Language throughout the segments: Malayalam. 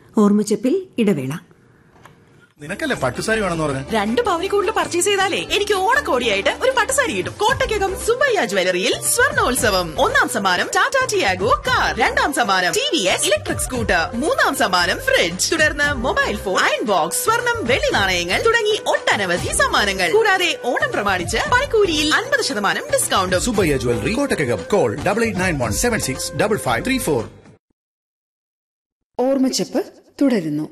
ഓർമ്മച്ചപ്പിൽ ഇടവേള നിനക്കല്ലേ പട്ടുസാരി വേണമെന്ന് പറഞ്ഞു രണ്ട് പവനി കൂടുതൽ പർച്ചേസ് ചെയ്താലേ എനിക്ക് ഓണക്കോടിയായിട്ട് ഒരു പട്ടുസാരി കിട്ടും കോട്ടയ്ക്കകം സുബയ്യ ജ്വല്ലറിയിൽ സ്വർണോത്സവം ഒന്നാം സമ്മാനം ടാറ്റ ടിയാഗോ കാർ രണ്ടാം സമ്മാനം T V S electric scooter മൂന്നാം സമ്മാനം ഫ്രിഡ്ജ് തുടർന്ന് മൊബൈൽ ഫോൺ അയൺ ബോക്സ് സ്വർണം വെള്ളി നാണയങ്ങൾ തുടങ്ങി ഒട്ടനവധി സമ്മാനങ്ങൾ കൂടാതെ ഓണം പ്രമാണിച്ച് പണിക്കൂലിയിൽ അൻപത് ശതമാനം ഡിസ്കൗണ്ടും Subayya jewellery Kottakkakam call double eight nine one seven six double five three four ഓർമ്മച്ചപ്പ് തുടരുന്നു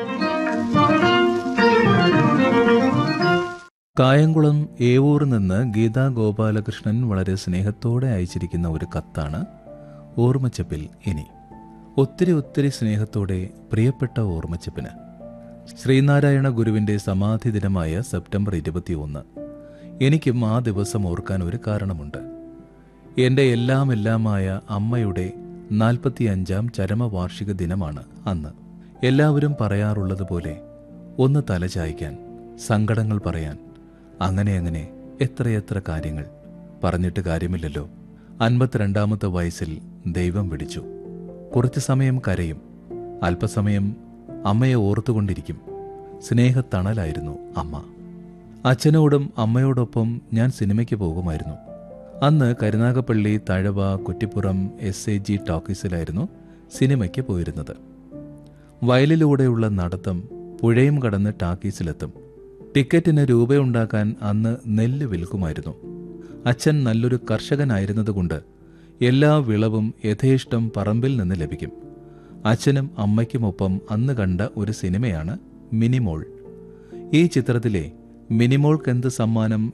കായംകുളം ഏവൂർ നിന്ന് ഗീതാ ഗോപാലകൃഷ്ണൻ വളരെ സ്നേഹത്തോടെ അയച്ചിരിക്കുന്ന ഒരു കത്താണ് ഓർമ്മച്ചപ്പിൽ ഇനി ഒത്തിരി ഒത്തിരി സ്നേഹത്തോടെ പ്രിയപ്പെട്ട ഓർമ്മച്ചപ്പിന് ശ്രീനാരായണ ഗുരുവിന്റെ സമാധി ദിനമായ സെപ്റ്റംബർ ഇരുപത്തിയൊന്ന് എനിക്കും ആ ദിവസം ഓർക്കാൻ ഒരു കാരണമുണ്ട് എൻ്റെ എല്ലാം എല്ലാമായ അമ്മയുടെ നാൽപ്പത്തിയഞ്ചാം ചരമവാർഷിക ദിനമാണ് അന്ന് എല്ലാവരും പറയാറുള്ളത് പോലെ ഒന്ന് തലചായ്ക്കാൻ സങ്കടങ്ങൾ പറയാൻ അങ്ങനെ അങ്ങനെ എത്രയെത്ര കാര്യങ്ങൾ പറഞ്ഞിട്ട് കാര്യമില്ലല്ലോ അൻപത്തിരണ്ടാമത്തെ വയസ്സിൽ ദൈവം വിളിച്ചു കുറച്ചു സമയം കരയും അല്പസമയം അമ്മയെ ഓർത്തുകൊണ്ടിരിക്കും സ്നേഹത്തണലായിരുന്നു അമ്മ അച്ഛനോടും അമ്മയോടൊപ്പം ഞാൻ സിനിമയ്ക്ക് പോകുമായിരുന്നു അന്ന് Karunagappally Thazhava Kuttippuram S A G ടോക്കീസിലായിരുന്നു സിനിമയ്ക്ക് പോയിരുന്നത് വയലിലൂടെയുള്ള നടത്തം പുഴയും കടന്ന് ടാക്കീസിലെത്തും ടിക്കറ്റിന് രൂപയുണ്ടാക്കാൻ അന്ന് നെല്ല് വിൽക്കുമായിരുന്നു അച്ഛൻ നല്ലൊരു കർഷകനായിരുന്നതുകൊണ്ട് എല്ലാ വിളവും യഥേഷ്ടം പറമ്പിൽ നിന്ന് ലഭിക്കും അച്ഛനും അമ്മയ്ക്കുമൊപ്പം അന്ന് കണ്ട ഒരു സിനിമയാണ് മിനിമോൾ ഈ ചിത്രത്തിലെ മിനിമോൾക്കെന്ത് സമ്മാനം